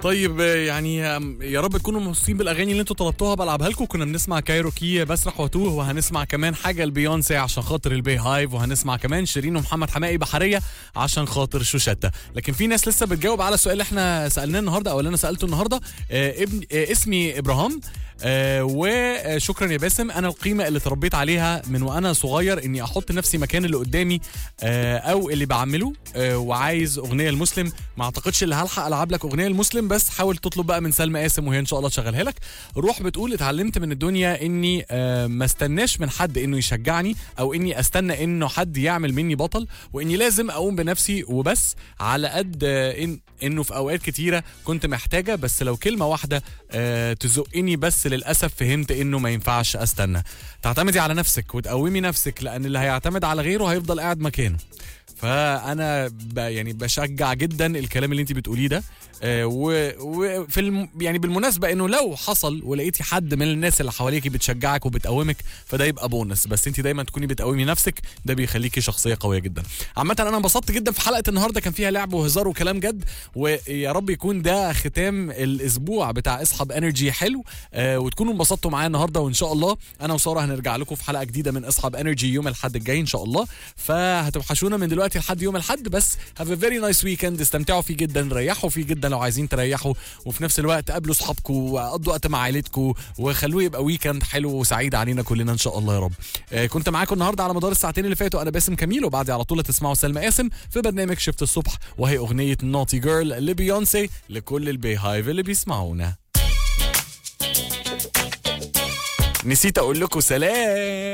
طيب آه، يعني آم، يا رب تكونوا مبسوطين بالاغاني اللي انتوا طلبتوها بلعبها لكم كنا بنسمع كايروكي بسرح واتوه وهنسمع كمان حاجه لبيونسي عشان خاطر البي هايف وهنسمع كمان شيرين ومحمد حماقي بحريه عشان خاطر شوشتة لكن في ناس لسه بتجاوب على السؤال اللي احنا سالناه النهارده او اللي انا سالته النهارده آه ابن آه اسمي ابراهام آه وشكرا يا باسم انا القيمه اللي تربيت عليها من وانا صغير اني احط نفسي مكان اللي قدامي آه او اللي بعمله آه وعايز اغنيه المسلم ما اعتقدش اللي هلحق العب لك اغنيه المسلم بس حاول تطلب بقى من سلمى قاسم وهي ان شاء الله تشغلها لك روح بتقول اتعلمت من الدنيا اني آه ما استناش من حد انه يشجعني او اني استنى انه حد يعمل مني بطل واني لازم اقوم بنفسي وبس على قد آه إن انه في اوقات كتيره كنت محتاجه بس لو كلمه واحده آه تزقني بس للاسف فهمت انه ما ينفعش استنى تعتمدي على نفسك وتقومي نفسك لان اللي هيعتمد على غيره هيفضل قاعد مكانه فانا ب يعني بشجع جدا الكلام اللي انت بتقوليه ده آه، و- وفي الم يعني بالمناسبه انه لو حصل ولقيتي حد من الناس اللي حواليكي بتشجعك وبتقومك فده يبقى بونس بس انت دايما تكوني بتقومي نفسك ده بيخليكي شخصيه قويه جدا عامه انا انبسطت جدا في حلقه النهارده كان فيها لعب وهزار وكلام جد ويا رب يكون ده ختام الاسبوع بتاع اصحاب انرجي حلو آه وتكونوا انبسطتوا معايا النهارده وان شاء الله انا وساره هنرجع لكم في حلقه جديده من اصحاب انرجي يوم الاحد الجاي ان شاء الله فهتوحشونا من دلوقتي لحد يوم الاحد بس هاف ا فيري نايس ويكند استمتعوا فيه جدا ريحوا فيه جدا لو عايزين تريحوا وفي نفس الوقت قابلوا اصحابكم وقضوا وقت مع عائلتكم وخلوه يبقى ويكند حلو وسعيد علينا كلنا ان شاء الله يا رب آه كنت معاكم النهارده على مدار الساعتين اللي فاتوا انا باسم كميل وبعدي على طول تسمعوا سلمى قاسم في برنامج شفت الصبح وهي اغنيه نوتي جيرل لبيونسي لكل البي هايف اللي بيسمعونا نسيت اقول لكم سلام